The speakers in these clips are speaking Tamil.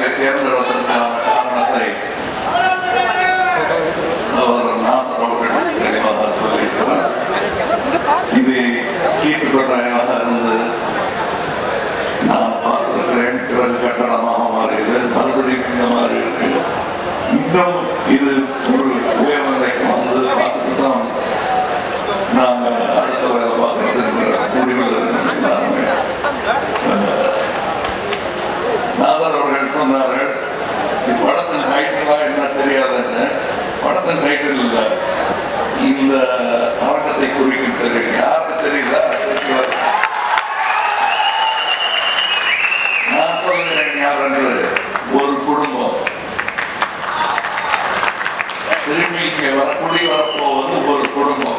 இதை தேர்ந்தெடுத்ததற்கான காரணத்தை சகோதரர் நாசர் அவர்கள் தெளிவாக சொல்லியிருக்கிறார் இது கீட்டுக்கொட்டாயாக இருந்து நான் பார்த்திருக்கிறேன் பிறகு கட்டடமாக மாறியது மறுபடியும் இந்த மாதிரி இருக்கு இன்னும் இது ஒரு உயர்நிலைக்கு வந்து பார்த்துட்டு தான் நாங்கள் அடுத்த வேலை பார்க்கறதுங்கிற முடிவில் இருக்கிறாங்க நாதர் அவர்கள் சொன்னார்கள் இப்படத்தின் டைட்டிலா என்ன தெரியாதுன்னு படத்தின் டைட்டில் இல்லை இந்த அரங்கத்தை குறிக்கும் தெரியும் யாருக்கு தெரியுதா நான் சொல்கிறேன் யார் என்று ஒரு குடும்பம் திரும்பி இங்கே வர குடி வரப்போவது ஒரு குடும்பம்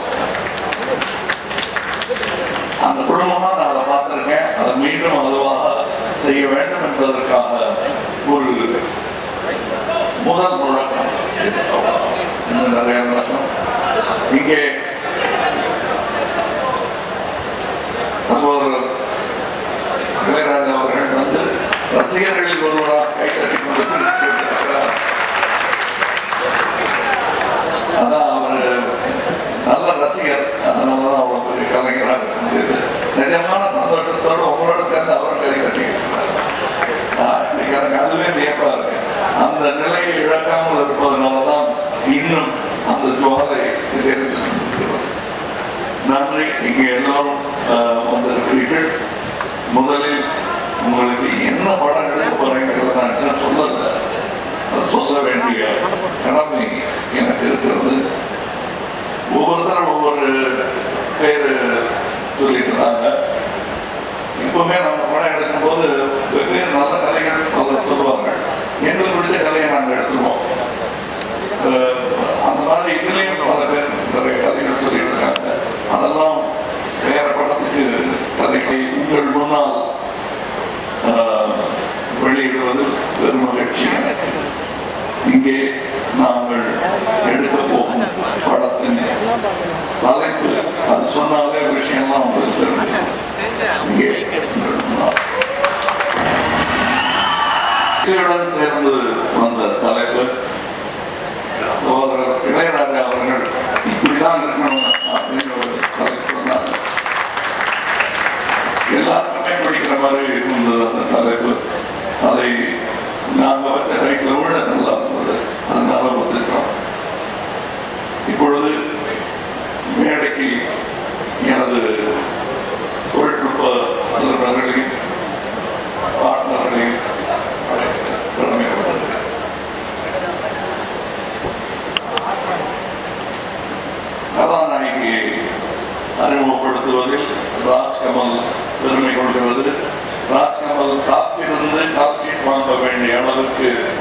அந்த குடும்பமா நான் அதை பார்த்திருக்கேன் அதை மீண்டும் அதுவாக செய்ய வேண்டும் என்பதற்காக ஒரு முதல் முழக்கம் இன்னும் நிறைய நடக்கும் இங்கே சகோதரர் இளையராஜா அவர்கள் வந்து ரசிகர்களில் ஒருவராக கைத்தட்டி கொண்டு சிரித்து கொண்டிருக்கிறார் அதான் அவர் நல்ல ரசிகர் அதனால தான் அவ்வளோ பெரிய கலைஞராக இருக்க முடியுது நிஜமான சந்தோஷத்தோடு உங்களோட சேர்ந்து அவர் கை கட்டிக்கிறார் எனக்கு அதுவே வியப்பா இருக்கு அந்த நிலையை இழக்காமல் இருப்பதனால தான் இன்னும் அந்த ஜுவாலை எரிந்து கொண்டிருக்கிறது. நன்றி இங்க எல்லாரும் ஆஹ், வந்திருக்கிறீர்கள் முதலில் உங்களுக்கு என்ன படம் எடுக்க போறீங்கிறத நான் இன்னும் சொல்லல அது சொல்ல வேண்டிய கடமை எனக்கு இருக்கிறது ஒவ்வொருத்தரும் ஒவ்வொரு பேர் சொல்லியிருந்தாங்க இப்பவுமே நம்ம படம் எடுக்கும்போது வெவ்வேறு நல்ல கதைகள் பலர் சொல்லுவாங்க எங்களுக்கு பிடிச்ச கதையை நாங்கள் எடுத்துருவோம் அஹ் அந்த மாதிரி இதுலேயும் பல பேர் நிறைய கதைகள் சொல்லிட்டு இருக்காங்க அதெல்லாம் வேற படத்துக்கு கதைகளை உங்கள் முன்னால் ஆஹ், வெளியிடுவது பெரும் மகிழ்ச்சி எனக்கு இங்கே நாங்கள் எடுக்க போகும் படத்தின் தலைப்பு அது சொன்னாலே விஷயம்லாம் உங்களுக்கு தெரியும் இங்கே உங்கள் முன்னால் இசையுடன் சேர்ந்து வந்த தலைப்பு சகோதரர் இளையராஜா அவர்கள் இப்படிதான் இருக்கணும் அப்படின்னு ஒரு தலைப்பு சொன்னாங்க எல்லாருக்குமே பிடிக்கிற மாதிரி இருந்தது அந்த தலைப்பு அதை நாங்க வச்ச டைட்டில் விட நல்லா இருந்தது அதனால ஒத்துக்கிறோம் இப்பொழுது மேடைக்கு எனது தொழில்நுட்ப வல்லுநர்களையும் பார்ட்னர்களையும் கடமைப்பட்டிருக்கிறேன் கதாநாயகியை அறிமுகப்படுத்துவதில் ராஜ்கமல் பெருமை கொள்கிறது ராஜ்கமல் காத்திருந்து கால்ஷீட் வாங்க வேண்டிய அளவுக்கு